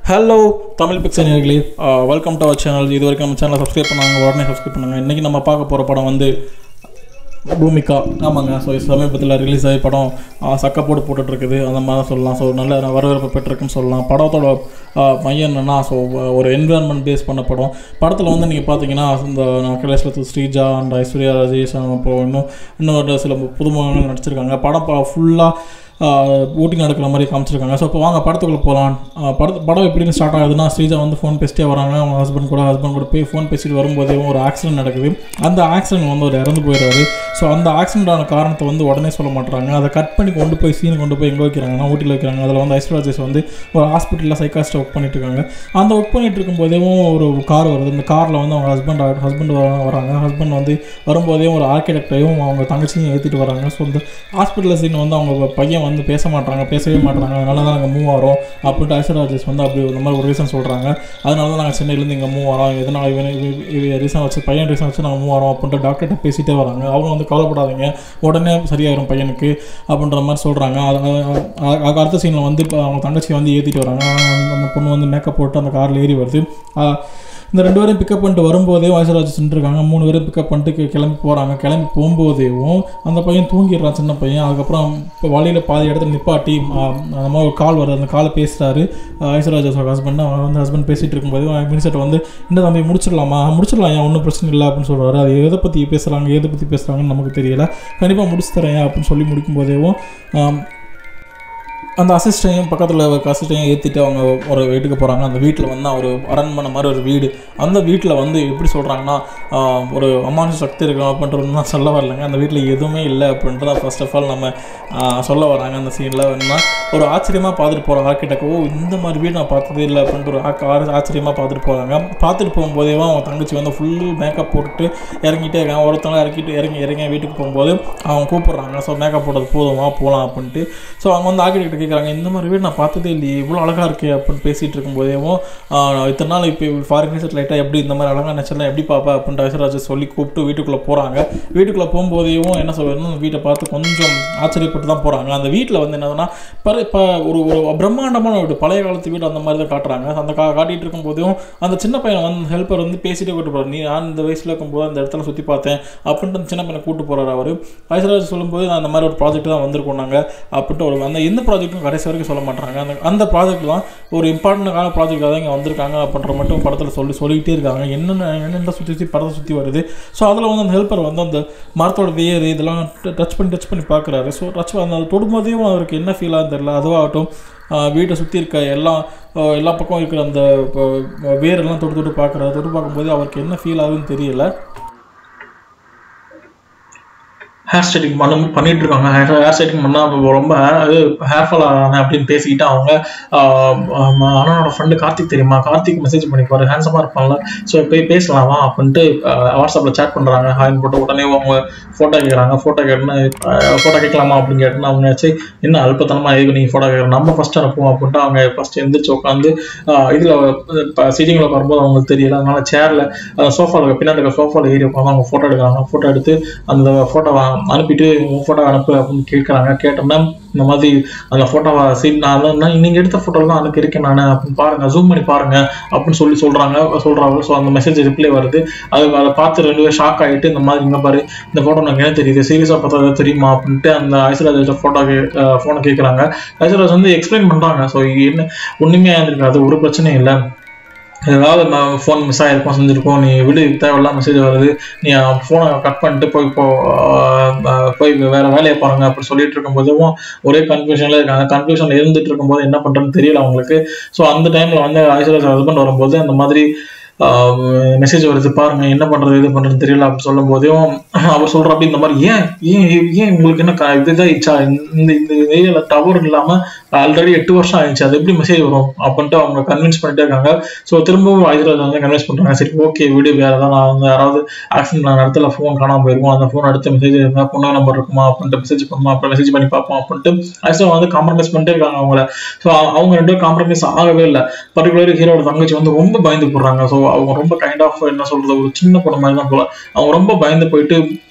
hello Tamil picture நேர்களே welcome to our channel இது வரைக்கும் நம்ம சேனலை சப்ஸ்கிரைப் பண்ணாங்க உடனே சப்ஸ்கிரைப் பண்ணுங்க இன்றைக்கி நம்ம பார்க்க போகிற படம் வந்து பூமிகா ஆமாங்க ஸோ சமீபத்தில் ரிலீஸ் ஆகி படம் ஆ, சக்கப்போடு போட்டுட்ருக்குது அந்த மாதிரி தான் சொல்லலாம் ஸோ நல்ல வரவேற்பு பெற்றிருக்குன்னு சொல்லலாம் படத்தோட ஆ, மையம் என்னென்னா ஸோ ஒரு என்விரான்மெண்ட் பேஸ் பண்ண படம் படத்தில் வந்து நீங்கள் பார்த்தீங்கன்னா இந்த கலேஸ்வரத்து ஸ்ரீஜா அண்ட் ஐஸ்வர்யா ராஜேஷ் அப்புறம் இன்னும் இன்னும் சில புதுமுகங்கள் நடிச்சிருக்காங்க படம் ஃபுல்லாக ஊட்டி நடக்கிற மாதிரி காமிச்சிருக்காங்க ஸோ இப்போ வாங்க படத்துக்குள்ளே போகலாம் படத்து படம் எப்படின்னு ஸ்டார்ட் ஆகுதுன்னா ஸ்ரீஜா வந்து ஃபோன் பேசிட்டே வராங்க அவங்க ஹஸ்பண்ட் கூட ஹஸ்பண்ட் கூட போய் ஃபோன் பேசிட்டு வரும்போதே ஒரு ஆக்சிடென்ட் நடக்குது அந்த ஆக்சிடென்ட் வந்து ஒரு இறந்து போயிடுறாரு ஸோ அந்த ஆக்சிடென்டான காரணத்தை வந்து உடனே சொல்ல மாட்டாங்க அதை கட் பண்ணி கொண்டு போய் சீனை கொண்டு போய் எங்கே வைக்கிறாங்கன்னா ஊட்டியில் வைக்கிறாங்க அதில் வந்து ஐஸ்வராஜேஷ் வந்து ஒரு ஹாஸ்பிட்டலில் சைக்காஸ்ட்டை ஒர்க் பண்ணிட்டு இருக்காங்க அந்த ஒர்க் பண்ணிட்டு இருக்கும்போதே ஒரு கார் வருது இந்த காரில் வந்து அவங்க ஹஸ்பண்ட் ஹஸ்பண்ட் வராங்க ஹஸ்பண்ட் வந்து வரும்போதே ஒரு ஆர்கிடெக்டையும் அவங்க தங்கச்சியும் ஏற்றிட்டு வராங்க ஸோ இந்த ஹாஸ்பிட்டல் சீன் வந்து அவங்க பையன் வந்து பேச மாட்டாங்க பேசவே மாட்டாங்க அதனால தான் நாங்கள் மூவ் ஆகிறோம் அப்படின்ட்டு ஐஸ்வராஜேஷ் வந்து அப்படி இந்த மாதிரி ஒரு ரீசன் சொல்கிறாங்க அதனால தான் நாங்கள் சென்னையிலேருந்து இங்கே மூவ் ஆகிறோம் எதனால் இவன் ரீசன் வச்சு பையன் ரீசன் வச்சு நாங்கள் மூவ் ஆகிறோம் அப்படின்ட்டு டாக்டர்கிட்ட பேசிட்டே வராங்க அவங்க வந்து கவலைப்படாதீங்க உடனே சரியாயிரும் பையனுக்கு அப்படின்ற மாதிரி சொல்கிறாங்க அது அது- அது அடுத்த சீனில் வந்து இப்போ அவங்க தங்கச்சி வந்து ஏற்றிட்டு வராங்க அந்த- அந்த பொண்ணு வந்து மேக்கப் போட்டு அந்த காரில் ஏறி வருது ஆஹ் இந்த ரெண்டு பேரும் பிக்கப் பண்ணிட்டு வரும்போதே வயசராஜ் இருக்காங்க மூணு பேரும் பிக்கப் பண்ணிட்டு கி- கிளம்பி போகிறாங்க கிளம்பி போகும்போதேவும் அந்த பையன் தூங்கிடுறான் சின்ன பையன் அதுக்கப்புறம் இப்போ வழியில் பாதி இடத்துல நிப்பாட்டி ஆஹ் அந்த மாதிரி ஒரு கால் வருது அந்த காலை பேசுகிறாரு ஐஸ்வராஜ் ஹஸ்பண்ட் அவன் வந்து ஹஸ்பண்ட் பேசிகிட்டு இருக்கும்போது மினிஸ்டர் வந்து இந்த தம்பி முடிச்சிடலாமா முடிச்சிடலாம் ஏன் ஒன்றும் பிரச்சனை இல்லை அப்படின்னு சொல்கிறாரு அது எதை பற்றி பேசுகிறாங்க எதை பற்றி பேசுகிறாங்கன்னு நமக்கு தெரியல கண்டிப்பாக முடிச்சு தரேன் அப்படின்னு சொல்லி முடிக்கும்போதேவும் ஆம், அந்த அசிஸ்டையும் பக்கத்தில் இருக்க அசிஸ்டையும் ஏற்றிட்டு அவங்க ஒரு வீட்டுக்கு போகிறாங்க அந்த வீட்டில் வந்து ஒரு அரண்மனை மாதிரி ஒரு வீடு அந்த வீட்டில் வந்து எப்படி சொல்கிறாங்கன்னா ஒரு அமானுஷ சக்தி இருக்கும் அப்படின்றது நான் சொல்ல வரலைங்க அந்த வீட்டில் எதுவுமே இல்லை அப்படின்றத ஃபர்ஸ்ட் ஆஃப் ஆல் நம்ம ஆஹ், சொல்ல வராங்க அந்த சீனில் என்ன ஒரு ஆச்சரியமாக பார்த்துட்டு போகிற ஆர்கிடெக்ட் ஓ இந்த மாதிரி வீடு நான் பார்த்ததே இல்லை அப்படின்ட்டு ஒரு ஆக்க- ஆர- ஆச்சரியமாக பார்த்துட்டு போகிறாங்க பார்த்துட்டு போகும்போதே அவங்க தங்கச்சி வந்து ஃபுல் மேக்கப் போட்டுட்டு இறங்கிட்டே இருக்காங்க ஒருத்தவங்க இறக்கிட்டு இறங்கி இறங்கி வீட்டுக்கு போகும்போது அவங்க கூப்பிட்றாங்க ஸோ மேக்கப் போட்டது போதுமா போகலாம் அப்படின்ட்டு ஸோ அவங்க வந்து ஆர்கிடெக்ட் கேட்குறாங்க இந்த மாதிரி வீடு நான் பார்த்ததே இல்லையே இவ்வளோ அழகாக இருக்கே அப்படின்னு பேசிகிட்டு இருக்கும்போதேவும் ஆஹ், இத்தனை நாள் இப்போ ஃபாரின் லைட்டாக எப்படி இந்த மாதிரி அழகாக நேச்சர்லாம் எப்படி பார்ப்பா அப்படின்ட்டு ஐஸ்வராஜ் சொல்லி கூப்பிட்டு வீட்டுக்குள்ளே போகிறாங்க வீட்டுக்குள்ளே போகும்போதேவும் என்ன சொல்றதுன்னா அந்த வீட்டை பார்த்து கொஞ்சம் ஆச்சரியப்பட்டு தான் போகிறாங்க அந்த வீட்டில் வந்து என்னதுன்னா பர இப்போ ஒரு ஒரு பிரம்மாண்டமான வீடு பழைய காலத்து வீடு அந்த மாதிரி தான் காட்டுறாங்க அந்த கா காட்டிகிட்டு இருக்கும்போதும் அந்த சின்ன பையன் வந்து ஹெல்ப்பர் வந்து பேசிட்டே கூட்டு போகிறார் நீ நான் இந்த வயசில் இருக்கும்போது அந்த இடத்துல சுற்றி பார்த்தேன் அப்படின்ட்டு அந்த சின்ன பையனை கூட்டு போகிறார் அவர் ஐஸ்வராஜ் சொல்லும்போது நான் அந்த மாதிரி ஒரு ப்ராஜெக்ட் தான் வந்திருக்கோம் நாங்கள் அப்படின்ட்டு ஒரு அந்த எந்த ப்ராஜெக்ட்டும் கடைசி வரைக்கும் சொல்ல மாட்டாங்க அந்த அந்த ப்ராஜெக்ட் தான் ஒரு இம்பார்ட்டன்டான ப்ராஜெக்டாக தான் இங்கே வந்திருக்காங்க அப்படின்ற மட்டும் படத்தில் சொல்லி சொல்லிக்கிட்டே இருக்காங்க என்னென்ன என்னென்ன சுற்றி சுற்றி படத்தை சுற்றி வருது ஸோ அதில் வந்து அந்த ஹெல்ப்பர் வந்து அந்த மரத்தோட வேர் இதெல்லாம் டச் பண்ணி டச் பண்ணி பார்க்குறாரு ஸோ டச் அந்த அது தொடும்போதையும் அவருக்கு என்ன ஃபீல் ஆகுது தெரியல அதுவாகட்டும் ஆஹ் வீட்டை சுற்றி இருக்க எல்லா ஆஹ் எல்லா பக்கம் இருக்கிற அந்த இப்போ, வேரெல்லாம் தொட்டு தொட்டு பார்க்குறாரு தொட்டு பார்க்கும்போது அவருக்கு என்ன ஃபீல் ஆகுதுன்னு தெரியல ஹேர் ஸ்டைலிங் பண்ண பண்ணிட்டு இருக்காங்க ஹேர் ஹேர் ஸ்டைலிங் பண்ணால் ரொம்ப அது ஹேர் ஃபால் ஆனேன் அப்படின்னு பேசிக்கிட்டு அவங்க ஆஹ் ஆமா, அண்ணனோட ஃப்ரெண்டு கார்த்திக் தெரியுமா கார்த்திக் மெசேஜ் பண்ணிப்பாரு ஹேண்ட்ஸமாக இருப்பாங்கல்ல ஸோ போய் பேசலாமா அப்படின்ட்டு வாட்ஸ்அப்பில் சேட் பண்ணுறாங்க ஹாய்னு போட்டு உடனே அவங்க ஃபோட்டோ கேட்குறாங்க ஃபோட்டோ கேட்டுன்னு ஃபோட்டோ கேட்கலாமா அப்படின்னு கேட்டுன்னு அவங்க சரி என்ன அல்பத்தனமா எதுக்கு நீங்கள் ஃபோட்டோ கேட்குறோம் நம்ம ஃபர்ஸ்ட் அனுப்புவோம் அப்படின்ட்டு அவங்க ஃபர்ஸ்ட் எந்திரிச்சு உட்காந்து இதில் சீட்டிங்கில் வரும்போது அவங்களுக்கு தெரியல அதனால சேரில் சோஃபாவில் பின்னாடி இருக்க சோஃபாவில் ஏறி உட்காந்து அவங்க ஃபோட்டோ எடுக்கிறாங்க ஃபோட்டோ எடுத்து அந்த ஃபோட்டோவை அனுப்பிட்டு உன் ஃபோட்டோ அனுப்பு அப்படின்னு கேட்குறாங்க கேட்டோம்னா இந்த மாதிரி அந்த ஃபோட்டோவை சீட் நான் தான் நீங்கள் எடுத்த ஃபோட்டோ தான் அனுப்பியிருக்கேன் நான் அப்படின்னு பாருங்க ஜூம் பண்ணி பாருங்க அப்படின்னு சொல்லி சொல்கிறாங்க சொல்கிறாங்க ஸோ அந்த மெசேஜ் ரிப்ளை வருது அது அதை பார்த்து ரெண்டு பேரும் ஷாக் ஆகிட்டு இந்த மாதிரி இங்கே பாரு இந்த ஃபோட்டோ எனக்கு என்ன தெரியுது சீரியஸாக பார்த்தா தெரியுமா அப்படின்ட்டு அந்த ஐஸ்வராஜ் ஃபோட்டோ கே ஃபோனை கேட்குறாங்க ஐஸ்வராஜ் வந்து எக்ஸ்பிளைன் பண்ணுறாங்க ஸோ என்ன ஒன்றுமே இருந்திருக்காது ஒரு பிரச்சனையும் இல்லை ஏதாவது நான் ஃபோன் மிஸ் ஆகிருக்கோம் செஞ்சுருக்கோம் நீ விடு தேவையில்லாம் மெசேஜ் வருது நீ ஃபோனை கட் பண்ணிட்டு போய் இப்போ ஆஹ் போய் வேற வேலையை பாருங்க அப்படி சொல்லிட்டு இருக்கும்போதும் ஒரே கன்ஃபியூஷன்ல இருக்காங்க கன்ஃபியூஷன்ல இருந்துட்டு இருக்கும்போது என்ன பண்றதுன்னு தெரியல அவங்களுக்கு ஸோ அந்த டைம்ல வந்து ஐஸ்வர்யா ஹஸ்பண்ட் வரும்போது அந்த மாதிரி மெசேஜ் வருது பாருங்க என்ன பண்றது இது பண்றது தெரியல அப்படின்னு சொல்லும் போதையும் அவர் சொல்ற அப்படி இந்த மாதிரி ஏன் ஏன் ஏன் உங்களுக்கு என்ன க- இதுதான் இச்சா இந்த இந்த ஏரியால டவர் இல்லாம ஆல்ரெடி எட்டு வருஷம் ஆயிடுச்சு அது எப்படி மெசேஜ் வரும் அப்படின்ட்டு அவங்க கன்வின்ஸ் பண்ணிட்டே இருக்காங்க ஸோ திரும்பவும் ஹைதராபாத் வந்து கன்வின்ஸ் பண்றாங்க சரி ஓகே வீடு வேற ஏதாவது நான் வந்து யாராவது ஆக்சிடென்ட் ஆன இடத்துல ஃபோன் காணாம போயிருக்கும் அந்த ஃபோன் அடுத்த மெசேஜ் இருந்தா பொண்ணு நம்பர் இருக்குமா அப்படின்ட்டு மெசேஜ் பண்ணுமா அப்புறம் மெசேஜ் பண்ணி பார்ப்போம் அப்படின்ட்டு ஐஸ்வர்யா வந்து காம்ப்ரமைஸ் பண்ணிட்டே இருக்காங்க அவங்கள ஸோ அவங்க ரெண்டு பேரும் காம்ப்ரமைஸ் ஆகவே இல்லை பர்டிகுலர் ஹீரோட தங்கச்சி வந்து ரொம்ப பயந்து போடுறாங்க ஸோ அவங்க ரொம்ப கைண்ட் ஆஃப் என்ன சொல்றது ஒரு சின்ன பொண்ணு மாதிரி தான் போல அவங்க ரொம்ப பயந்து போயிட்டு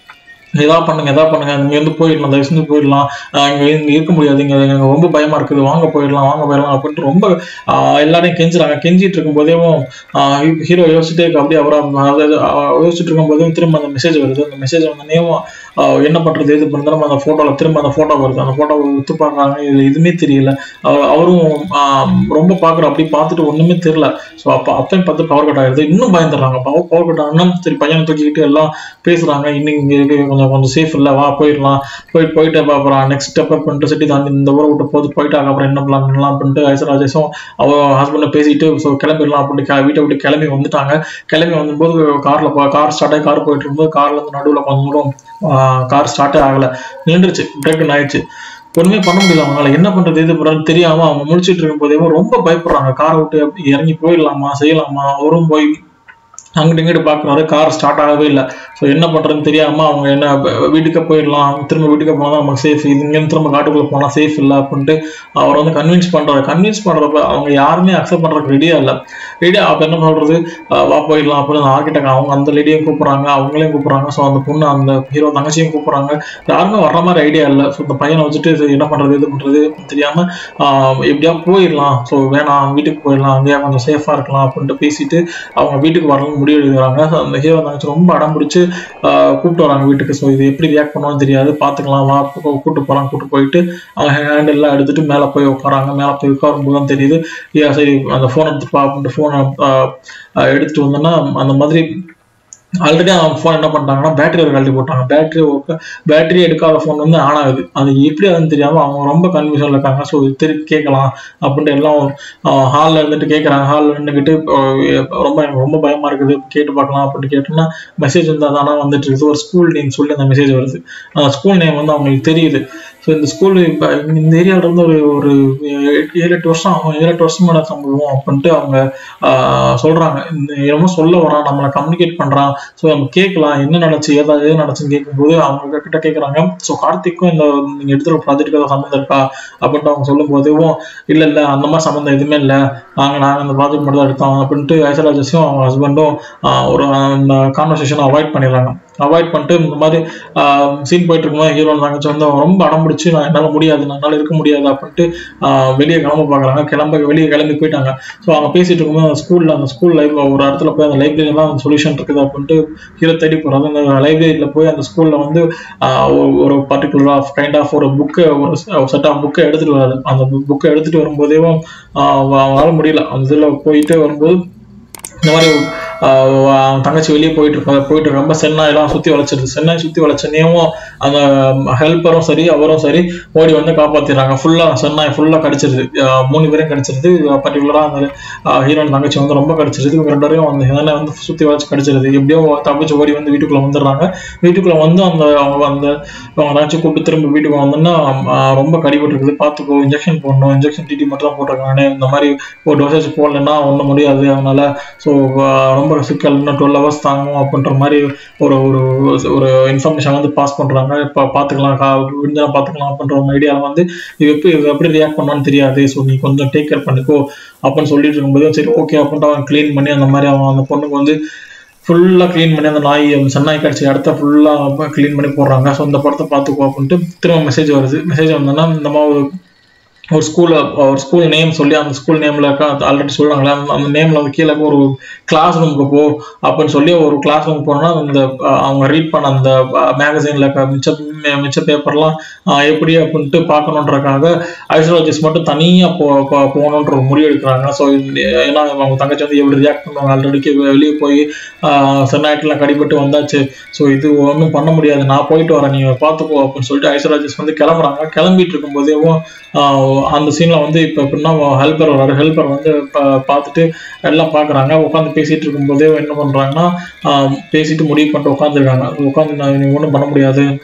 எதா பண்ணுங்க எதா பண்ணுங்க இங்க இருந்து போயிடலாம் தயவு செஞ்சு போயிடலாம் ஆஹ் இங்க இங்க இருக்க முடியாது இங்க இங்க ரொம்ப பயமா இருக்குது வாங்க போயிடலாம் வாங்க போயிடலாம் அப்படின்ட்டு ரொம்ப ஆஹ் எல்லாரையும் கெஞ்சுறாங்க கெஞ்சிட்டு இருக்கும் போதேவும் ஹீரோ யோசிச்சுட்டே இருக்கு அப்படியே அவரா அதாவது ஆஹ் யோசிச்சுட்டு இருக்கும் போதும் திரும்ப அந்த மெசேஜ் வருது அந்த மெசேஜ் வந்தோடனேயும் ஆஹ் என்ன பண்றது எது பண்ணுறோம் அந்த போட்டோல திரும்ப அந்த போட்டோ வருது அந்த போட்டோ வித்து பார்க்கறாங்க இது எதுவுமே தெரியல அவ- அவரும் ஆஹ் ரொம்ப பாக்குற அப்படி பார்த்துட்டு ஒண்ணுமே தெரியல ஸோ அப்போ அப்பயும் பார்த்து பவர் கட் ஆயிருது இன்னும் பயந்துடுறாங்க பவர் பவர் கட் ஆகுனா சரி பையனை தூக்கிக்கிட்டு எல்லாம் பேசுறாங்க இன்னைக்கு இங்க இருக்கு கொஞ்சம் கொஞ்சம் சேஃப் இல்லை வா போயிடலாம் போய் போயிட்டு அப்புறம் நெக்ஸ்ட் ஸ்டெப் பண்ணிட்டு சிட்டி தாண்டி இந்த ஊரை விட்டு போது போயிட்டாங்க அப்புறம் என்ன பிளான் பண்ணலாம் அப்படின்ட்டு ஐசராஜேஷும் அவ ஹஸ்பண்டை பேசிட்டு ஸோ கிளம்பிடலாம் அப்படின்ட்டு கெ- வீட்டை விட்டு கிளம்பி வந்துட்டாங்க கிளம்பி வந்தபோது கார்ல கார் ஸ்டார்ட் ஆகி கார் போயிட்டு இருக்கும்போது கார்ல இருந்து நடுவில் கொஞ்சம் தூரம் கார் ஸ்டார்ட்டே ஆகல நின்றுச்சு பிரேக் ஆயிடுச்சு ஒண்ணுமே பண்ண முடியல அவங்களால என்ன பண்றது எது பண்றது தெரியாம அவங்க முடிச்சிட்டு இருக்கும் போதே ரொம்ப பயப்படுறாங்க காரை விட்டு அப்படி இறங்கி போயிடலாமா செய்யலாமா அவரும் போய் அங்கிட்டு இங்கிட்டு பார்க்குறாரு கார் ஸ்டார்ட் ஆகவே இல்லை ஸோ என்ன பண்ணுறதுன்னு தெரியாம அவங்க என்ன ப- வீட்டுக்கு போயிடலாம் திரும்ப வீட்டுக்கு போனால் தான் நமக்கு சேஃப் இது இங்கேருந்து திரும்ப காட்டுக்குள்ளே போனால் சேஃப் இல்லை அப்படின்ட்டு அவர் வந்து கன்வின்ஸ் பண்ணுறாரு கன்வின்ஸ் பண்ணுறப்ப அவங்க யாருமே அக்செப்ட் பண்ணுறதுக்கு ரெடியாக இல்லை ரெடியாக அப்போ என்ன சொல்கிறது வா போயிடலாம் அப்படின்னு ஆர்கிட்டக் அவங்க அந்த லேடியும் கூப்பிட்றாங்க அவங்களையும் கூப்பிட்றாங்க ஸோ அந்த பொண்ணு அந்த ஹீரோ தங்கச்சியும் கூப்பிட்றாங்க யாருமே வர்ற மாதிரி ஐடியா இல்லை ஸோ இந்த பையனை வச்சுட்டு சரி, என்ன பண்ணுறது இது பண்ணுறது தெரியாமல் எப்படியா போயிடலாம் ஸோ வேணாம் வீட்டுக்கு போயிடலாம் அங்கேயா கொஞ்சம் சேஃபாக இருக்கலாம் அப்படின்ட்டு பேசிட்டு அவங்க வீட்டுக்கு வரணும்னு முடிவு எடுக்கிறாங்க ஸோ அந்த ஹீரோ தங்கச்சி ரொம்ப அடம் பிடிச்சி ஆஹ் கூப்பிட்டு வராங்க வீட்டுக்கு ஸோ இது எப்படி ரியாக்ட் பண்ணுவோம்னு தெரியாது பார்த்துக்கலாம் வா கூ- கூட்டு போகிறாங்க கூட்டு போயிட்டு அவங்க ஹேண்ட் எல்லாம் எடுத்துட்டு மேலே போய் உட்காராங்க மேலே போய் உட்காரும்போது தான் தெரியுது ஏ சரி அந்த ஃபோன் எடுத்து பா அப்படின்ட்டு ஃபோனை எடுத்துட்டு வந்தோன்னா அந்த மாதிரி ஆல்ரெடி அவங்க ஃபோன் என்ன பண்ணிட்டாங்கன்னா பேட்டரி கழட்டி போட்டாங்க பேட்டரி பேட்டரி எடுக்காத ஃபோன் வந்து ஆன் ஆகுது அது எப்படி அதுன்னு தெரியாம அவங்க ரொம்ப கன்ஃபியூஷன்ல இருக்காங்க ஸோ திருப்பி கேட்கலாம் அப்படின்ட்டு எல்லாம் ஹாலில் இருந்துட்டு கேட்குறாங்க ஹாலில் இருந்துக்கிட்டு ரொம்ப எனக்கு ரொம்ப பயமா இருக்குது கேட்டு பார்க்கலாம் அப்படின்ட்டு கேட்டோம்னா மெசேஜ் வந்து அதானா வந்துட்டு இருக்குது ஒரு ஸ்கூல் நேம் சொல்லி அந்த மெசேஜ் வருது அந்த ஸ்கூல் நேம் வந்து அவங்களுக்கு தெரியுது ஸோ இந்த ஸ்கூல் இப்போ இந்த ஏரியாவில் இருந்து ஒரு ஒரு ஏழு எட்டு வருஷம் ஆகும் ஏழு எட்டு வருஷமான சம்பவம் அப்படின்ட்டு அவங்க ஆஹ் சொல்றாங்க இந்த என்னமோ சொல்ல வரான் நம்மளை கம்யூனிகேட் பண்றான் ஸோ நம்ம கேட்கலாம் என்ன நடந்துச்சு ஏதாவது எது நடந்துச்சுன்னு கேட்கும்போது அவங்க கிட்ட கேட்குறாங்க ஸோ கார்த்திக்கும் இந்த நீங்க எடுத்துகிற ப்ராஜெக்ட்டுக்கு ஏதாவது சம்மந்தம் இருக்கா அப்படின்ட்டு அவங்க சொல்லும் போதும் இல்ல இல்ல அந்த மாதிரி சம்மந்தம் எதுவுமே இல்லை நாங்க நாங்க இந்த ப்ராஜெக்ட் மட்டும் தான் எடுத்தோம் அப்படின்ட்டு ஐசராஜஸும் அவங்க ஹஸ்பண்டும் ஒரு அந்த கான்வர்சேஷனை அவாய்ட் பண்ணிடுறாங்க அவாய்ட் பண்ணிட்டு இந்த மாதிரி சீன் போயிட்டு இருக்கும்போது ஹீரோ தங்கச்சி வந்து அவன் ரொம்ப அடம் பிடிச்சி நான் என்னால் முடியாது நான் என்னால் இருக்க முடியாது அப்படின்ட்டு ஆஹ் வெளியே கிளம்ப பார்க்குறாங்க கிளம்ப வெளியே கிளம்பி போயிட்டாங்க ஸோ அவங்க பேசிட்டு இருக்கும்போது அந்த ஸ்கூலில் அந்த ஸ்கூல் லைஃப் ஒரு இடத்துல போய் அந்த லைப்ரரிலாம் அந்த சொல்யூஷன் இருக்குது அப்படின்ட்டு ஹீரோ தேடி போகிறாங்க அந்த லைப்ரரியில் போய் அந்த ஸ்கூலில் வந்து ஆஹ் ஒரு- ஒரு பர்டிகுலர் ஆஃப் கைண்ட் ஆஃப் ஒரு புக்கு ஒரு செட் ஆஃப் புக்கை எடுத்துட்டு வராது அந்த புக்கை எடுத்துட்டு வரும்போதேவும் ஆஹ் அவங்களால முடியல அந்த இதில் போயிட்டு வரும்போது இந்த மாதிரி ஆஹ் அவன் தங்கச்சி வெளியே போயிட்டு இருப்பா போயிட்டு ரொம்ப சென்னாய் எல்லாம் சுத்தி வளைச்சிருது சென்னாய் சுத்தி வளைச்சனையும் அந்த ஹெல்ப்பரும் சரி அவரும் சரி ஓடி வந்து காப்பாத்திடுறாங்க ஃபுல்லா சென்னாய் ஃபுல்லா கடிச்சிருது ஆஹ் மூணு பேரும் கடிச்சிருது பர்டிகுலரா அந்த ஹீரோயின் தங்கச்சி வந்து ரொம்ப கடிச்சிருது இவங்க ரெண்டு பேரையும் அந்த சென்னாய் வந்து சுத்தி வளைச்சு கடிச்சிருது எப்படியோ தப்பிச்சு ஓடி வந்து வீட்டுக்குள்ள வந்துடுறாங்க வீட்டுக்குள்ள வந்து அந்த அவங்க அந்த அவங்க தங்கச்சி கூப்பிட்டு திரும்ப வீட்டுக்கு வந்தோன்னா ஆஹ் ரொம்ப கடிபட்டு இருக்குது பார்த்துக்கோ இன்ஜெக்ஷன் போடணும் இன்ஜெக்ஷன் டிடி மட்டும் தான் போட்டிருக்காங்க இந்த மாதிரி ஒரு டோசேஜ் போடலன்னா ஒன்றும் முடியாது அதனால ஸோ ரொம்ப சிக்கல் இன்னும் டுவெல் ஹவர்ஸ் தாங்கும் அப்படின்ற மாதிரி ஒரு ஒரு ஒரு இன்ஃபர்மேஷன் வந்து பாஸ் பண்ணுறாங்க இப்போ பார்த்துக்கலாம் கா விடுஞ்சா பார்த்துக்கலாம் அப்படின்ற ஒரு ஐடியாவில் வந்து இது எப்படி இது எப்படி ரியாக்ட் பண்ணான்னு தெரியாது ஸோ நீ கொஞ்சம் டேக் கேர் பண்ணிக்கோ அப்படின்னு சொல்லிட்டு இருக்கும்போது சரி ஓகே அப்படின்ட்டு அவன் க்ளீன் பண்ணி அந்த மாதிரி அவன் அந்த பொண்ணுக்கு வந்து ஃபுல்லாக க்ளீன் பண்ணி அந்த நாய் அந்த சென்னாய் கடிச்ச இடத்த ஃபுல்லாக க்ளீன் பண்ணி போடுறாங்க ஸோ இந்த படத்தை பார்த்துக்கோ அப்படின்ட்டு திரும்ப மெசேஜ் வருது மெசேஜ் வந்தோன்னா இந்த மாதிரி ஒரு ஒரு ஸ்கூல்ல ஒரு ஸ்கூல் நேம் சொல்லி அந்த ஸ்கூல் நேம்ல ஆல்ரெடி சொல்றாங்களே அந்த- அந்த நேம்ல வந்து கீழே ஒரு கிளாஸ் ரூமுக்கு போ அப்படின்னு சொல்லி ஒரு கிளாஸ் ரூம் போனோம்னா அந்த அஹ், அவங்க ரீட் பண்ண அந்த மேகசைன்ல மிச்ச மி- மிச்ச பேப்பர்லாம் எப்படி அப்படின்ட்டு பார்க்கணுன்றக்காக ஐசோலஜிஸ்ட் மட்டும் தனியா போ போ- போகணுன்ற ஒரு முடிவு எடுக்கிறாங்க ஸோ ஏன்னா அவங்க தங்கச்சி வந்து எப்படி ரியாக்ட் பண்ணுவாங்க ஆல்ரெடிக்கு வெளியே போய் சென்னாயிட்டுலாம் கடிபட்டு வந்தாச்சு ஸோ இது ஒன்றும் பண்ண முடியாது நான் போயிட்டு வரேன் நீங்க பார்த்துக்கோ அப்படின்னு சொல்லிட்டு ஐசோலஜிஸ்ட் வந்து கிளம்புறாங்க கிளம்பிட்டு இருக்கும்போதேவும் ஆஹ் அந்த சீன்ல வந்து இப்போ எப்படின்னா ஹெல்பர் வராரு ஹெல்பர் வந்து பா- பார்த்துட்டு எல்லாம் பார்க்குறாங்க உட்காந்து பேசிட்டு இருக்கும்போதே என்ன பண்றாங்கன்னா ஆஹ் பேசிட்டு முடிவு பண்ணிட்டு உட்காந்துருக்காங்க உட்காந்து நீ ஒன்றும் பண்ண முடியாது நீ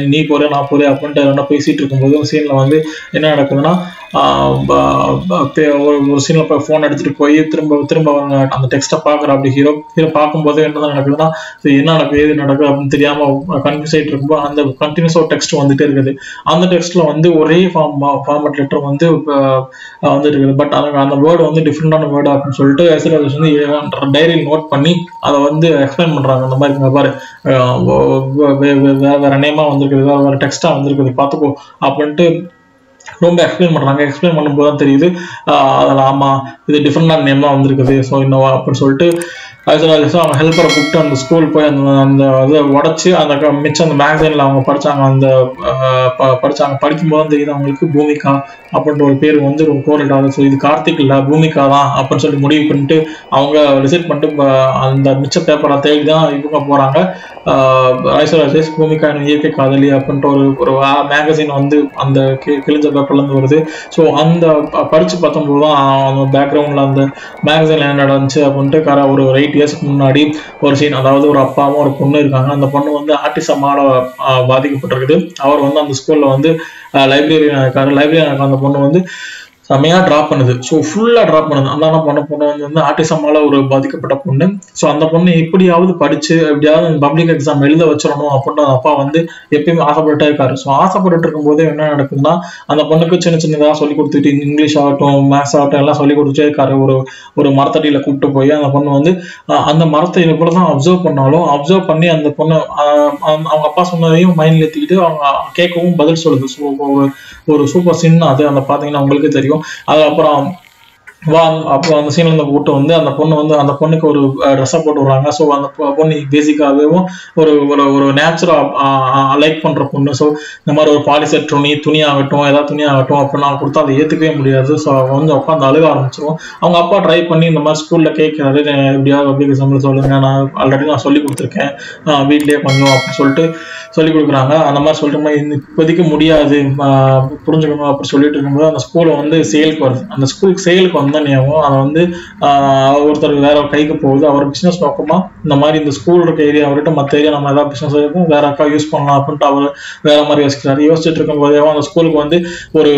நீ போறே நான் போறேன் அப்படின்ட்டு என்ன பேசிட்டு இருக்கும்போது சீன்ல வந்து என்ன நடக்குதுன்னா ஆஹ் ப- ப- பே- ஒரு ஒரு சீன்ல போய் ஃபோன் எடுத்துட்டு போய் திரும்ப திரும்ப அவங்க அந்த டெக்ஸ்ட்டை பார்க்குற அப்படி ஹீரோ ஹீரோ பார்க்கும்போது என்ன நடக்குதுன்னா இது என்ன நடக்குது ஏது நடக்குது அப்படின்னு தெரியாம கன்ஃபியூஸ் ஆயிட்டு இருக்கும்போது அந்த கண்டினியூஸ் ஒரு டெக்ஸ்ட் வந்துட்டே இருக்குது அந்த டெக்ஸ்ட்ல வந்து ஒரே ஃபார்ம் ஃபார்மட் லெட்டர் வந்து ஆஹ் வந்துட்டு இருக்குது பட் அந்த அந்த வேர்டு வந்து டிஃப்ரெண்டான வேர்டு அப்படின்னு சொல்லிட்டு எஸ்எல்எஸ் வந்து டைரியில் நோட் பண்ணி அதை வந்து எக்ஸ்பிளைன் பண்றாங்க அந்த மாதிரி இங்க பாரு ஆஹ் வே- வே- வே- வேற வேற நேமா வந்திருக்குது வேற வேற டெக்ஸ்டா வந்திருக்குது பார்த்துக்கோ அப்படின்ட்டு ரொம்ப எக்ஸ்பிளைன் பண்றாங்க எக்ஸ்பிளைன் பண்ணும்போது தான் தெரியுது ஆஹ் அதில் ஆமா இது டிஃப்ரெண்டான நேம் தான் வந்திருக்குது ஸோ இன்னும் அப்படின்னு சொல்லிட்டு அது அவங்க ஹெல்ப்பரை கூப்பிட்டு அந்த ஸ்கூல் போய் அந்த அந்த இதை உடச்சி அந்த க- மிச்சம் அந்த மேகசைனில் அவங்க படிச்சாங்க அந்த ஆஹ் ப- படிச்சாங்க படிக்கும்போது தான் தெரியுது அவங்களுக்கு பூமிகா அப்படின்ற ஒரு பேர் வந்து ரொம்ப கோரட் ஆகுது ஸோ இது கார்த்திக் இல்லை பூமிகா தான் அப்படின்னு சொல்லி முடிவு பண்ணிட்டு அவங்க ரிசைட் பண்ணிட்டு ப- அந்த மிச்ச பேப்பரை தேடி தான் இவங்க போறாங்க ஐசோலாசிஸ் பூமிகா எனும் இயற்கை காதலி அப்படின்ற ஒரு ஒரு மேகசின் வந்து அந்த கி- கிழிஞ்ச பேப்பர்ல இருந்து வருது ஸோ அந்த ப- படிச்சு பார்த்தம்போது தான் அந்த பேக்ரவுண்ட்ல அந்த மேகசின்ல என்ன நடந்துச்சு அப்படின்ட்டு கர ஒரு எயிட் இயர்ஸ்க்கு முன்னாடி ஒரு சீன் அதாவது ஒரு அப்பாவும் ஒரு பொண்ணு இருக்காங்க அந்த பொண்ணு வந்து ஆர்டிசமால பாதிக்கப்பட்டிருக்குது அவர் வந்து அந்த ஸ்கூல்ல வந்து லைப்ரரியன் இருக்காரு லைப்ரரியன் அந்த பொண்ணு வந்து செமையா ட்ராப் பண்ணுது ஸோ ஃபுல்லா ட்ராப் பண்ணுது அந்த என்ன பண்ண பொண்ணு வந்து வந்து ஆர்டிசமால ஒரு பாதிக்கப்பட்ட பொண்ணு ஸோ அந்த பொண்ணு எப்படியாவது படிச்சு எப்படியாவது பப்ளிக் எக்ஸாம் எழுத வச்சிடணும் அப்படின்னு அந்த அப்பா வந்து எப்பயுமே ஆசைப்பட்டுட்டே இருக்காரு ஸோ ஆசைப்பட்டுட்டு இருக்கும்போது என்ன நடக்குதுன்னா அந்த பொண்ணுக்கு சின்ன சின்னதாக சொல்லி கொடுத்துட்டு இங்கிலீஷ் ஆகட்டும் மேத்ஸ் ஆகட்டும் எல்லாம் சொல்லி கொடுத்துட்டே இருக்காரு ஒரு ஒரு மரத்தடியில கூப்பிட்டு போய் அந்த பொண்ணு வந்து அஹ், அந்த மரத்தை எவ்வளவுதான் அப்சர்வ் பண்ணாலும் அப்சர்வ் பண்ணி அந்த பொண்ணு அஹ், அவங்க அவங்க அப்பா சொன்னதையும் மைண்ட்ல ஏற்றிக்கிட்டு அவங்க கேட்கவும் பதில் சொல்லுது ஸோ ஒரு சூப்பர் சீன் அது அந்த பார்த்தீங்கன்னா உங்களுக்கு தெரியும் அதுக்கப்புறம் வா அப்போ அந்த சீன்ல இருந்து கூட்டு வந்து அந்த பொண்ணு வந்து அந்த பொண்ணுக்கு ஒரு ட்ரெஸ்ஸை போட்டு விடுறாங்க ஸோ அந்த பொ- பொண்ணு பேசிக்காகவும் ஒரு ஒரு ஒரு நேச்சுரா லைக் பண்ற பொண்ணு ஸோ இந்த மாதிரி ஒரு பாலிசெட் துணி துணி ஆகட்டும் ஏதாவது துணி ஆகட்டும் அப்படின்னு நான் கொடுத்தா அதை ஏத்துக்கவே முடியாது ஸோ வந்து உட்காந்து அழுக ஆரம்பிச்சிரும் அவங்க அப்பா ட்ரை பண்ணி இந்த மாதிரி ஸ்கூல்ல கேட்கிறாரு எப்படியாவது பப்ளிக் எக்ஸாம்பிள் சொல்லுங்க நான் ஆல்ரெடி நான் சொல்லி கொடுத்துருக்கேன் ஆஹ் வீட்லயே கொஞ்சம் அப்படின்னு சொல்லிட்டு சொல்லி கொடுக்குறாங்க அந்த மாதிரி சொல்லிட்டு "அம்மா, இது இப்போதைக்கு முடியாது ஆஹ் புரிஞ்சுக்கணும் அப்படி சொல்லிட்டு இருக்கும்போது அந்த ஸ்கூலை வந்து சேலுக்கு வருது அந்த ஸ்கூலுக்கு சேலுக்கு வந்தோடனேவும் அதை வந்து ஆஹ் ஒருத்தர் வேற ஒரு கைக்கு போகுது அவர் பிசினஸ் நோக்கமா இந்த மாதிரி இந்த ஸ்கூல் இருக்க ஏரியா அவர்கிட்ட மற்ற ஏரியா நம்ம ஏதாவது பிசினஸ் இருக்கும் வேற அக்கா யூஸ் பண்ணலாம் அப்படின்ட்டு அவர் வேற மாதிரி யோசிக்கிறாரு யோசிச்சுட்டு இருக்கும் போதேவும் அந்த ஸ்கூலுக்கு வந்து ஒரு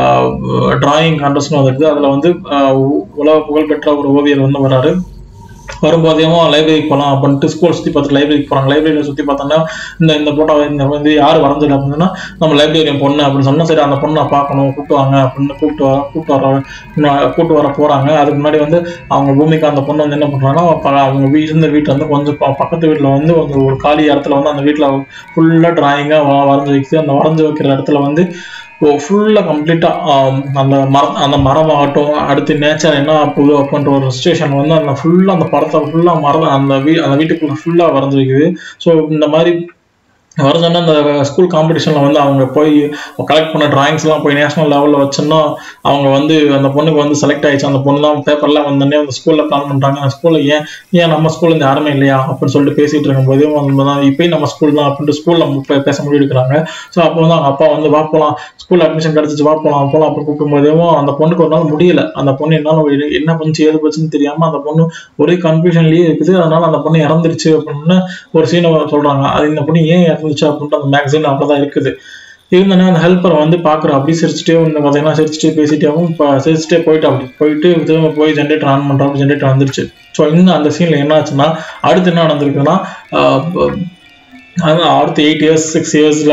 டிராயிங் கான்டெஸ்ட்னு வந்துருக்கு அதுல வந்து ஆஹ் உ- உலக புகழ்பெற்ற ஒரு ஓவியர் வந்து வராரு வரும்போதேவும் லைப்ரரிக்கு போகலாம் அப்படின்ட்டு ஸ்கூல் சுற்றி பார்த்துட்டு லைப்ரரிக்கு போகிறாங்க லைப்ரரியில் சுற்றி பார்த்தோன்னா இந்த இந்த போட்டோ இந்த வந்து யார் வரைஞ்சது அப்படின்னா நம்ம லைப்ரரியன் பொண்ணு அப்படின்னு சொன்னா சரி அந்த பொண்ணை நான் பார்க்கணும் கூப்பிட்டு வாங்க அப்படின்னு கூப்பிட்டு வர கூப்பிட்டு வர இன்னும் கூப்பிட்டு வர போகிறாங்க அதுக்கு முன்னாடி வந்து அவங்க பூமிக்கு அந்த பொண்ணு வந்து என்ன பண்ணுறாங்கன்னா அவங்க வீ இருந்த வீட்டில் வந்து கொஞ்சம் ப- பக்கத்து வீட்டில் வந்து ஒரு ஒரு காலி இடத்துல வந்து அந்த வீட்டில் ஃபுல்லாக ட்ராயிங்காக வரைஞ்சி வைக்குது அந்த வரைஞ்சி வைக்கிற இடத்துல வந்து ஃபுல்லாக கம்ப்ளீட்டாக அந்த மரம் அந்த மரமாகட்டும் அடுத்து நேச்சர் என்ன போகுது அப்படின்ற ஒரு சுச்சுவேஷன் வந்து அந்த ஃபுல்லாக அந்த படத்தை ஃபுல்லாக மரம் அந்த வீ அந்த வீட்டுக்குள்ள ஃபுல்லாக வரைஞ்சி வைக்குது ஸோ இந்த மாதிரி வரைஞ்சோன்னா அந்த ஸ்கூல் காம்படிஷனில் வந்து அவங்க போய் கலெக்ட் பண்ண டிராயிங்ஸ்லாம் போய் நேஷனல் லெவலில் வச்சோன்னா அவங்க வந்து அந்த பொண்ணுக்கு வந்து செலக்ட் ஆயிடுச்சு அந்த பொண்ணு தான் பேப்பர்லாம் வந்தோடனே அந்த ஸ்கூலில் கால் பண்ணுறாங்க அந்த ஸ்கூலில் ஏன் ஏன் நம்ம ஸ்கூல்ல இருந்து யாருமே இல்லையா அப்படின்னு சொல்லிட்டு பேசிட்டு இருக்கும்போதே வந்து தான் இப்பயும் நம்ம ஸ்கூல் தான் அப்படின்ட்டு ஸ்கூலில் பேச முடிவெடுக்கிறாங்க ஸோ அப்போ வந்து அவங்க அப்பா வந்து வா போகலாம் ஸ்கூல் அட்மிஷன் கிடச்சிச்சு வா போகலாம் போகலாம் அப்படி கூப்பிடும்போதேவும் அந்த பொண்ணுக்கு ஒரு நாள் முடியல அந்த பொண்ணு என்னால என்ன பண்ணுச்சு ஏது போச்சுன்னு தெரியாம அந்த பொண்ணு ஒரே கன்ஃபியூஷன்லயே இருக்குது அதனால அந்த பொண்ணு இறந்துருச்சு அப்படின்னு ஒரு சீனை சொல்றாங்க அது இந்த பொண்ணு ஏன் இறந்துச்சு அப்படின்ட்டு அந்த மேக்சின் அப்படிதான் இருக்குது இருந்தோடனே அந்த ஹெல்ப்பரை வந்து பார்க்குற அப்படி சிரிச்சுட்டே வந்து பார்த்தீங்கன்னா சிரிச்சுட்டே பேசிட்டேவும் இப்போ சிரிச்சுட்டே போயிட்டு அப்படி போயிட்டு திரும்ப போய் ஜென்ரேட்டர் ஆன் பண்ணுறோம் ஜென்ரேட்டர் வந்துருச்சு ஸோ இன்னும் அந்த சீனில் என்ன ஆச்சுன்னா அடுத்து என்ன நடந்திருக்குன்னா ஆஹ் ப- அதான் அடுத்த எயிட் இயர்ஸ் சிக்ஸ் இயர்ஸில்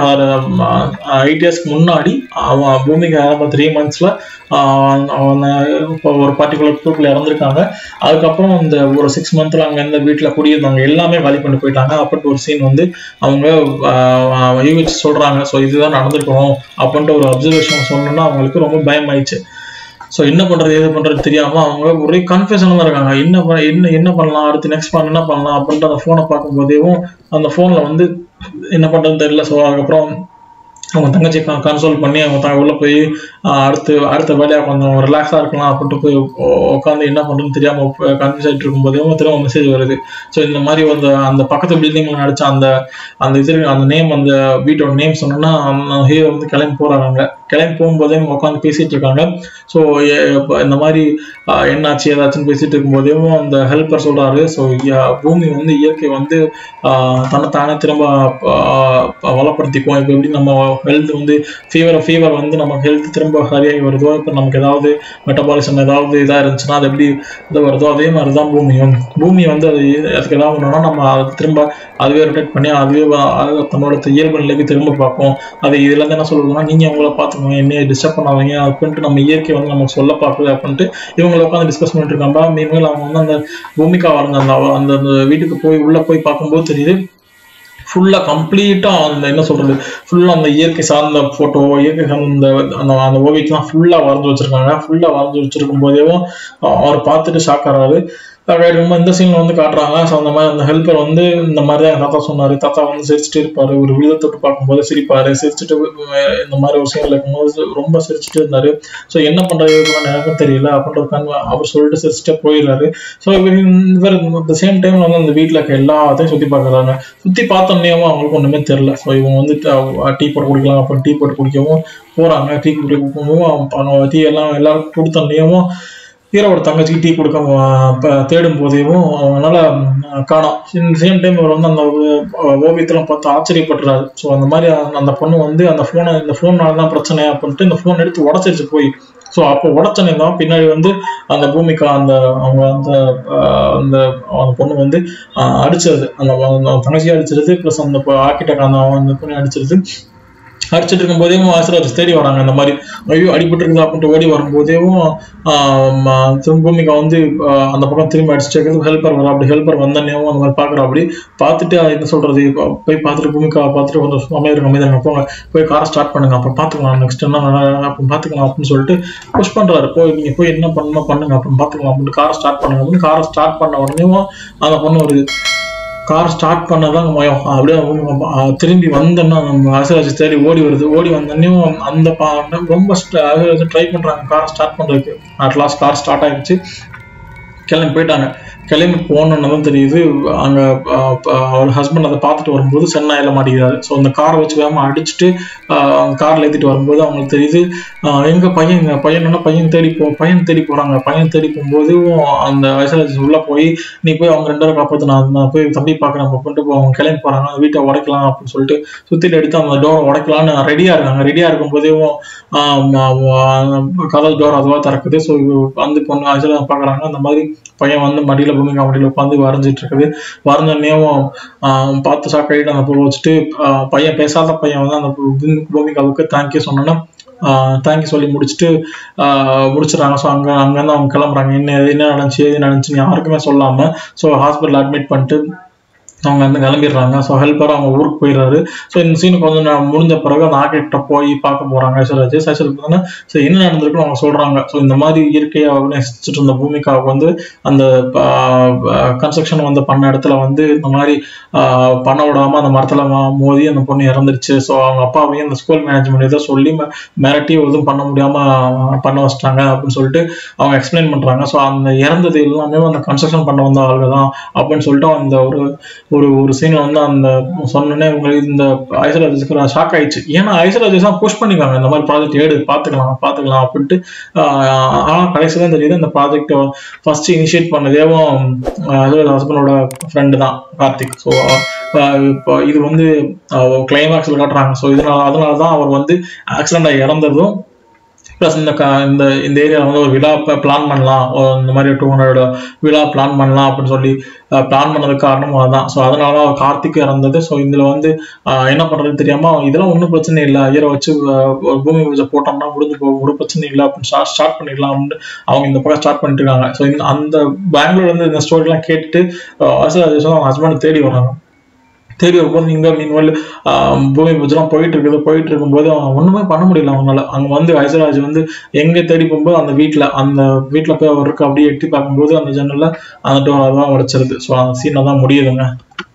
எயிட் இயர்ஸ்க்கு முன்னாடி அவன் பூமிக்கு ஆரம்ப த்ரீ மந்த்ஸில் அவன் இப்போ ஒரு பர்டிகுலர் குரூப்பில் இறந்துருக்காங்க அதுக்கப்புறம் இந்த ஒரு சிக்ஸ் மந்த்தில் அங்கே இருந்த வீட்டில் குடியிருந்தவங்க எல்லாமே காலி பண்ணி போயிட்டாங்க அப்படின்ட்டு ஒரு சீன் வந்து அவங்க ஆஹ் யூகிச்சு சொல்கிறாங்க ஸோ இதுதான் நடந்திருக்கணும் அப்படின்ட்டு ஒரு அப்சர்வேஷன் சொன்னோன்னா அவங்களுக்கு ரொம்ப பயமாயிடுச்சு ஸோ என்ன பண்றது ஏது பண்றது தெரியாம அவங்க ஒரே கன்ஃபியூஷன்ல தான் இருக்காங்க என்ன பண்ண என்ன என்ன பண்ணலாம் அடுத்து நெக்ஸ்ட் பண்ண என்ன பண்ணலாம் அப்படின்ட்டு அந்த ஃபோனை பார்க்கும்போதேவும் அந்த ஃபோன்ல வந்து என்ன பண்றதுன்னு தெரியல ஸோ அதுக்கப்புறம் அவங்க தங்கச்சி கன்சோல் பண்ணி அவங்க த உள்ள போய் ஆஹ் அடுத்து அடுத்த வேலையா கொஞ்சம் ரிலாக்ஸா இருக்கலாம் அப்படின்ட்டு போய் உட்காந்து என்ன பண்றதுன்னு தெரியாம கன்ஃபியூஸ் ஆயிட்டு இருக்கும்போதே திரும்ப மெசேஜ் வருது ஸோ இந்த மாதிரி வந்து அந்த பக்கத்து பில்டிங்ல நடிச்ச அந்த அந்த இது அந்த நேம் அந்த வீட்டோட நேம் சொன்னோன்னா அந்த ஹீரோ வந்து கிளம்பி போறாங்க கிளம்பி போகும்போதே இவங்க உட்காந்து பேசிட்டு இருக்காங்க ஸோ இந்த மாதிரி ஆஹ் என்னாச்சு ஏதாச்சுன்னு பேசிட்டு இருக்கும்போதேவும் அந்த ஹெல்ப்பர் சொல்றாரு ஸோ பூமி வந்து இயற்கை வந்து ஆஹ் தன்னைத்தானே திரும்ப ஆஹ் வளப்படுத்திக்கும் இப்போ எப்படி நம்ம ஹெல்த் வந்து ஃபீவர் ஃபீவர் வந்து நம்ம ஹெல்த் திரும்ப சரியாகி வருதோ இப்போ நமக்கு ஏதாவது மெட்டபாலிசம் ஏதாவது இதாக இருந்துச்சுன்னா அது எப்படி இது வருதோ அதே மாதிரி தான் பூமியும் பூமி வந்து அது அதுக்கு ஏதாவது ஒன்றுனா நம்ம அதை திரும்ப அதுவே ரொட்டேட் பண்ணி அதுவே வ- அது தன்னோட இயல்பு நிலைக்கு திரும்ப பார்க்கும் அது இதுல இருந்து என்ன சொல்லுதுன்னா நீங்க உங்களை பார்த்துக்கோங்க என்னைய டிஸ்டர்ப் பண்ணாதீங்க அப்படின்ட்டு நம்ம இயற்கை வந்து நமக்கு சொல்ல பார்க்குது அப்படின்ட்டு இவங்களை உட்காந்து டிஸ்கஸ் பண்ணிட்டு இருக்காங்க மீன்கள் அவங்க வந்து அந்த பூமிக்கா வளர்ந்த அந்த அவ- அந்த அந்த வீட்டுக்கு போய் உள்ள போய் பார்க்கும்போது தெரியுது ஃபுல்லா கம்ப்ளீட்டா அந்த என்ன சொல்றது ஃபுல்லா அந்த இயற்கை சார்ந்த போட்டோ இயற்கை சார்ந்த அந்த அந்த ஓவியத்தெல்லாம் ஃபுல்லா வரைஞ்சு வச்சிருக்காங்க ஃபுல்லா வரைஞ்சு வச்சிருக்கும் போதேவும் அவர் பார்த்துட்டு ஷாக் ஆறாரு அப்படியே ரொம்ப இந்த சீன்ல வந்து காட்டுறாங்க ஸோ அந்த மாதிரி அந்த ஹெல்ப்பர் வந்து இந்த மாதிரி தான் எங்க தாத்தா சொன்னாரு தாத்தா வந்து சிரிச்சுட்டு இருப்பாரு ஒரு விழுத தொட்டு பார்க்கும்போது சிரிப்பாரு சிரிச்சுட்டு அஹ் இந்த மாதிரி ஒரு சீன்ல இருக்கும்போது ரொம்ப சிரிச்சுட்டு இருந்தாரு ஸோ என்ன பண்றது இதுக்கு எனக்கும் தெரியல அப்படின்ற உட்காந்து அவர் சொல்லிட்டு சிரிச்சுட்டே போயிடுறாரு ஸோ இவர் இந்த சேம் டைம்ல வந்து அந்த வீட்டில் இருக்க எல்லாத்தையும் சுத்தி பார்க்கறாங்க சுத்தி பார்த்தோன்னேவும் அவங்களுக்கு ஒண்ணுமே தெரியல ஸோ இவங்க வந்து டீ போட்டு குடிக்கலாம் அப்புறம் டீ போட்டு குடிக்கவும் போறாங்க டீ குடிக்கவும் டீ எல்லாம் எல்லாம் கொடுத்தோன்னேவும் ஹீரோவோட தங்கச்சிக்கு டீ கொடுக்க அஹ், ப- தேடும் போதேவும் அவங்களால அஹ், காணோம் இந்த சேம் டைம் அவர் வந்து அந்த ஓ- ஓவியத்தெல்லாம் பார்த்து ஆச்சரியப்படுறாரு ஸோ அந்த மாதிரி அந்த- அந்த பொண்ணு வந்து அந்த ஃபோனை இந்த ஃபோனால தான் பிரச்சனை அப்படின்ட்டு இந்த ஃபோன் எடுத்து உடச்சிருச்சு போய் ஸோ அப்போ உடச்சனே தான் பின்னாடி வந்து அந்த பூமிக்கா அந்த அவங்க அந்த அஹ், அந்த அந்த பொண்ணு வந்து அஹ், அடிச்சது அந்த அந்த தங்கச்சியை அடிச்சிருது ப்ளஸ் அந்த ஆர்கிடெக்ட் அந்த அந்த பொண்ணு அடிச்சிருது அடிச்சிட்டு இருக்கும்போதேவும் ஆசிரியர் தேடி வராங்க இந்த மாதிரி ஐயோ அடிபட்டு இருக்குது அப்படின்ட்டு ஓடி வரும்போதேவும் ஆஹ் ஆஹ் திரும்ப பூமிகா வந்து ஆஹ் அந்த பக்கம் திரும்பி அடிச்சுட்டு ஹெல்ப்பர் வர அப்படி ஹெல்ப்பர் வந்தோடனேவும் அந்த மாதிரி பார்க்குறா அப்படி பார்த்துட்டு அது என்ன சொல்றது இப்ப போய் பார்த்துட்டு பூமிகா பார்த்துட்டு கொஞ்சம் அமைதியாக அமைதியாக போங்க போய் காரை ஸ்டார்ட் பண்ணுங்க அப்புறம் பார்த்துக்கலாம் நெக்ஸ்ட் என்ன நடக்குது அப்புறம் பார்த்துக்கலாம் அப்படின்னு சொல்லிட்டு புஷ் பண்றாரு போய் நீங்க போய் என்ன பண்ணணும் பண்ணுங்க அப்புறம் பார்த்துக்கலாம் அப்படின்னு காரை ஸ்டார்ட் பண்ணுங்க அப்படின்னு காரை ஸ்டார்ட் பண்ண உடனேவும் அந்த பொண்ணு வருது கார் ஸ்டார்ட் பண்ணதான் மயம் அப்படியே அவங்க, அஹ், திரும்பி வந்தோன்னா நம்ம அசராஜ் தேடி ஓடி வருது ஓடி வந்தோடனையும் அந்த பா- ரொம்ப ட்ரை பண்றாங்க கார் ஸ்டார்ட் பண்றதுக்கு அட் லாஸ்ட் கார் ஸ்டார்ட் ஆயிடுச்சு கிளம்பி போயிட்டாங்க கிளம்பி போனோன்னு தான் தெரியுது அங்க அஹ், அஹ், அவர் ஹஸ்பண்ட் அதை பார்த்துட்டு வரும்போது சென்னையில மாட்டிக்கிறாரு ஸோ அந்த காரை வச்சு வேகமா அடிச்சுட்டு கார்ல ஏத்திட்டு வரும்போது அவங்களுக்கு தெரியுது அஹ், எங்க பையன் எங்க பையன் என்ன பையன் தேடி போ பையன் தேடி போறாங்க பையன் தேடி போகும்போது அந்த வயசுல உள்ள போய் நீ போய் அவங்க ரெண்டு பேரும் காப்பாத்து நான் நான் போய் தம்பி பார்க்கறேன் அப்படின்ட்டு போ- அவங்க கிளம்பி போறாங்க அந்த வீட்டை உடைக்கலாம் அப்படின்னு சொல்லிட்டு சுத்திட்டு எடுத்து அந்த டோரை உடைக்கலாம்னு ரெடியா இருக்காங்க ரெடியா இருக்கும் போதேவும் கதல் டோர் அதுவா திறக்குது ஸோ வந்து பொண்ணு ஆக்சுவலா பாக்குறாங்க அந்த மாதிரி பையன் வந்து மடியில பூமிகா மடியில உட்காந்து வரைஞ்சிட்டு இருக்குது வரைஞ்சோடனேவும் பார்த்து ஷாக் ஆகிட்டு அந்த பூ வச்சுட்டு ஆஹ் பையன் பேசாத பையன் வந்து அந்த பூ- பூமிகாவுக்கு தேங்க்யூ சொன்னோன்னா தேங்க்யூ சொல்லி முடிச்சுட்டு ஆஹ் முடிச்சிடறாங்க ஸோ அங்கே அங்கேருந்து அவங்க கிளம்புறாங்க என்ன என்ன நடந்துச்சு எது நடந்துச்சுன்னு யாருக்குமே சொல்லாம ஸோ ஹாஸ்பிட்டல் அட்மிட் பண்ணிட்டு அவங்க வந்து கிளம்பிடுறாங்க ஸோ ஹெல்ப்பர் அவங்க ஊருக்கு போயிடுறாரு ஸோ இந்த சீனுக்கு வந்து நான் முடிஞ்ச பிறகு அந்த ஆர்கிட்ட போய் பார்க்க போறாங்க ஐஸ்வர்யாஜ் ஐஸ்வர்யா பார்த்தோன்னா ஸோ என்ன நடந்திருக்குன்னு அவங்க சொல்றாங்க ஸோ இந்த மாதிரி இயற்கையை நேசிச்சுட்டு இருந்த பூமிக்காவுக்கு வந்து அந்த கன்ஸ்ட்ரக்ஷன் வந்து பண்ண இடத்துல வந்து இந்த மாதிரி ஆஹ், பண்ண விடாம அந்த மரத்துல ம- மோதி அந்த பொண்ணு இறந்துருச்சு ஸோ அவங்க அப்பாவையும் அந்த ஸ்கூல் மேனேஜ்மெண்ட் ஏதோ சொல்லி ம- மிரட்டி எதுவும் பண்ண முடியாம பண்ண வச்சிட்டாங்க அப்படின்னு சொல்லிட்டு அவங்க எக்ஸ்பிளைன் பண்றாங்க ஸோ அந்த இறந்தது எல்லாமே அந்த கன்ஸ்ட்ரக்ஷன் பண்ண வந்த ஆளுங்க தான் அப்படின்னு சொல்லிட்டு அந்த ஒரு ஒரு ஒரு சீன்ல வந்து அந்த சொன்னோன்னே உங்களுக்கு இந்த ஐசராஜஸ்க்கு ஷாக் ஆயிடுச்சு ஏன்னா ஐசராஜஸ் தான் புஷ் பண்ணிக்காங்க இந்த மாதிரி ப்ராஜெக்ட் ஏடு பார்த்துக்கலாம் பார்த்துக்கலாம் அப்படின்ட்டு ஆஹ் ஆனா கடைசியில தான் தெரியுது அந்த ப்ராஜெக்ட் ஃபர்ஸ்ட் இனிஷியேட் பண்ணதேவும் ஹஸ்பண்டோட ஃப்ரெண்டு தான் கார்த்திக் ஸோ இப்போ இது வந்து கிளைமேக்ஸில் காட்டுறாங்க ஸோ இதனால அதனால தான் அவர் வந்து ஆக்சிடென்ட் இறந்ததும் ப்ளஸ் இந்த க இந்த இந்த ஏரியாவில் வந்து ஒரு விழா பிளான் பண்ணலாம் ஒரு இந்த மாதிரி டூ ஹண்ட்ரட் விழா பிளான் பண்ணலாம் அப்படின்னு சொல்லி பிளான் பண்ணதுக்கு காரணம் அதுதான் ஸோ அதனால தான் அவர் கார்த்திக் இறந்தது ஸோ இதில் வந்து ஆஹ் என்ன பண்ணுறதுன்னு தெரியாமல் இதெல்லாம் ஒன்றும் பிரச்சனை இல்லை ஐயரை வச்சு ஆஹ் ஒரு பூமி பூஜை போட்டோம்னா முடிஞ்சு போகும் ஒரு பிரச்சனை இல்லை அப்படின்னு ஸ்டார்ட் ஸ்டார்ட் பண்ணிடலாம் அப்படின்னு அவங்க இந்த பக்கம் ஸ்டார்ட் பண்ணிட்டு இருக்காங்க ஸோ இந்த அந்த பெங்களூர்ல இருந்து இந்த ஸ்டோரிலாம் கேட்டுட்டு அவங்க ஹஸ்பண்ட் தேடி வராங்க தேடி வரும்போது நீங்க மீன்வெல் பூமி பூஜைலாம் போயிட்டு இருக்குது போயிட்டு இருக்கும்போது அவன் ஒண்ணுமே பண்ண முடியல அவனால அங்க வந்து ஐசராஜ் வந்து எங்க தேடி போகும்போது அந்த வீட்ல அந்த வீட்ல போய் அவர் இருக்கு அப்படியே எட்டி பார்க்கும்போது அந்த ஜன்னல்ல அந்த டோர் அதான் உடைச்சிருது ஸோ அந்த சீனை தான் முடியுதுங்க